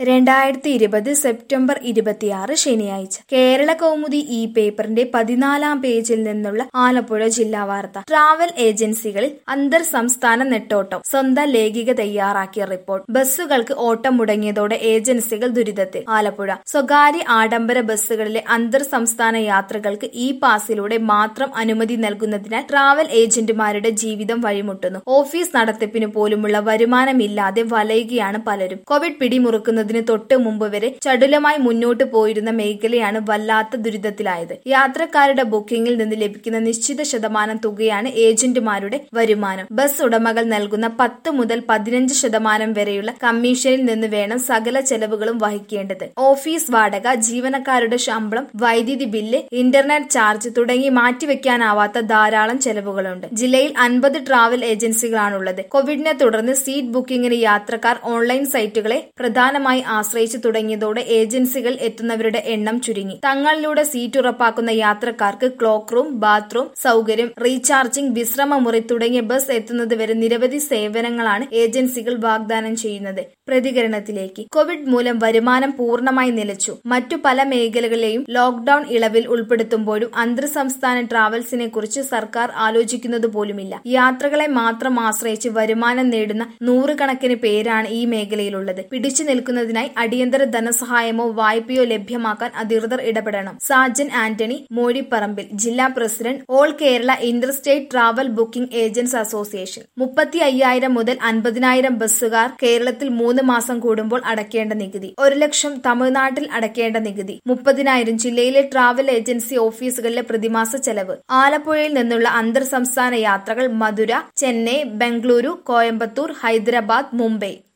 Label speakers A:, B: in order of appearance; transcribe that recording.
A: രണ്ടായിരത്തി ഇരുപത് സെപ്റ്റംബർ ഇരുപത്തിയാറ് ശനിയാഴ്ച കേരള കൗമുദി ഈ പേപ്പറിന്റെ പതിനാലാം പേജിൽ നിന്നുള്ള ആലപ്പുഴ ജില്ലാ വാർത്ത ട്രാവൽ ഏജൻസികളിൽ അന്തർ സംസ്ഥാന നെട്ടോട്ടം സ്വന്തം ലേഖിക തയ്യാറാക്കിയ റിപ്പോർട്ട് ബസ്സുകൾക്ക് ഓട്ടം മുടങ്ങിയതോടെ ഏജൻസികൾ ദുരിതത്തിൽ ആലപ്പുഴ സ്വകാര്യ ആഡംബര ബസ്സുകളിലെ അന്തർ സംസ്ഥാന യാത്രകൾക്ക് ഈ പാസിലൂടെ മാത്രം അനുമതി നൽകുന്നതിനാൽ ട്രാവൽ ഏജന്റുമാരുടെ ജീവിതം വഴിമുട്ടുന്നു ഓഫീസ് നടത്തിപ്പിന് പോലുമുള്ള വരുമാനമില്ലാതെ വലയുകയാണ് പലരും കോവിഡ് പിടിമുറുക്കുന്നതിന് തൊട്ട് മുമ്പ് വരെ ചടുലമായി മുന്നോട്ട് പോയിരുന്ന മേഖലയാണ് വല്ലാത്ത ദുരിതത്തിലായത് യാത്രക്കാരുടെ ബുക്കിംഗിൽ നിന്ന് ലഭിക്കുന്ന നിശ്ചിത ശതമാനം തുകയാണ് ഏജന്റുമാരുടെ വരുമാനം ബസ് ഉടമകൾ നൽകുന്ന പത്ത് മുതൽ പതിനഞ്ച് ശതമാനം വരെയുള്ള കമ്മീഷനിൽ നിന്ന് വേണം സകല ചെലവുകളും വഹിക്കേണ്ടത് ഓഫീസ് വാടക ജീവനക്കാരുടെ ശമ്പളം വൈദ്യുതി ബില്ല് ഇന്റർനെറ്റ് ചാർജ് തുടങ്ങി മാറ്റിവെക്കാനാവാത്ത ധാരാളം ചെലവുകളുണ്ട് ജില്ലയിൽ അൻപത് ട്രാവൽ ഏജൻസികളാണുള്ളത് കോവിഡിനെ തുടർന്ന് സീറ്റ് ബുക്കിംഗിന് യാത്രക്കാർ ഓൺലൈൻ സൈറ്റുകളെ പ്രധാനമായി ആശ്രയിച്ചു തുടങ്ങിയതോടെ ഏജൻസികൾ എത്തുന്നവരുടെ എണ്ണം ചുരുങ്ങി തങ്ങളിലൂടെ സീറ്റ് ഉറപ്പാക്കുന്ന യാത്രക്കാർക്ക് ക്ലോക്ക് റൂം ബാത്റൂം സൗകര്യം റീചാർജിംഗ് വിശ്രമമുറി തുടങ്ങിയ ബസ് എത്തുന്നത് വരെ നിരവധി സേവനങ്ങളാണ് ഏജൻസികൾ വാഗ്ദാനം ചെയ്യുന്നത് പ്രതികരണത്തിലേക്ക് കോവിഡ് മൂലം വരുമാനം പൂർണ്ണമായി നിലച്ചു മറ്റു പല മേഖലകളെയും ലോക്ഡൌൺ ഇളവിൽ ഉൾപ്പെടുത്തുമ്പോഴും അന്തർ സംസ്ഥാന ട്രാവൽസിനെ കുറിച്ച് സർക്കാർ ആലോചിക്കുന്നത് പോലുമില്ല യാത്രകളെ മാത്രം ആശ്രയിച്ച് വരുമാനം നേടുന്ന നൂറുകണക്കിന് പേരാണ് ഈ മേഖലയിലുള്ളത് പിടിച്ചു നിൽക്കുന്നതിനായി അടിയന്തര ധനസഹായമോ വായ്പയോ ലഭ്യമാക്കാൻ അധികൃതർ ഇടപെടണം സാജൻ ആന്റണി മോഴിപ്പറമ്പിൽ ജില്ലാ president all Kerala inter state travel booking agents association മുപ്പത്തി അയ്യായിരം മുതൽ അൻപതിനായിരം ബസ്സുകാർ കേരളത്തിൽ മൂന്ന് മാസം കൂടുമ്പോൾ അടയ്ക്കേണ്ട നികുതി ഒരു ലക്ഷം തമിഴ്നാട്ടിൽ അടയ്ക്കേണ്ട നികുതി മുപ്പതിനായിരം ജില്ലയിലെ ട്രാവൽ ഏജൻസി ഓഫീസുകളിലെ പ്രതിമാസ ചെലവ് ആലപ്പുഴയിൽ നിന്നുള്ള അന്തർ സംസ്ഥാന യാത്രകൾ മധുര ചെന്നൈ ബംഗളൂരു കോയമ്പത്തൂർ ഹൈദരാബാദ് മുംബൈ